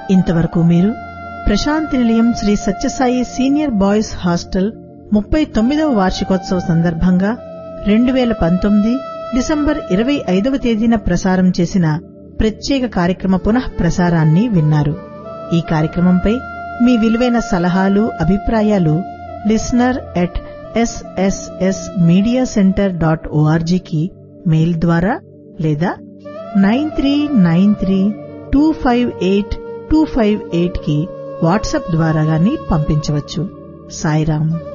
ఇంతవరకు మీరు Prashanti Nilayam Shri Sathyasai senior boys hostel ముప్పై తొమ్మిదవ వార్షికోత్సవ సందర్భంగా రెండు వేల పంతొమ్మిది డిసెంబర్ ఇరవై ఐదవ తేదీన ప్రసారం చేసిన ప్రత్యేక కార్యక్రమ పునః ప్రసారాన్ని విన్నారు ఈ కార్యక్రమంపై మీ విలువైన సలహాలు అభిప్రాయాలు listener at SSS media centre dot ఓఆర్జీకి మెయిల్ ద్వారా లేదా nine three nine three two five eight two five eight కి వాట్సాప్ ద్వారా గాని పంపించవచ్చు సాయిరాం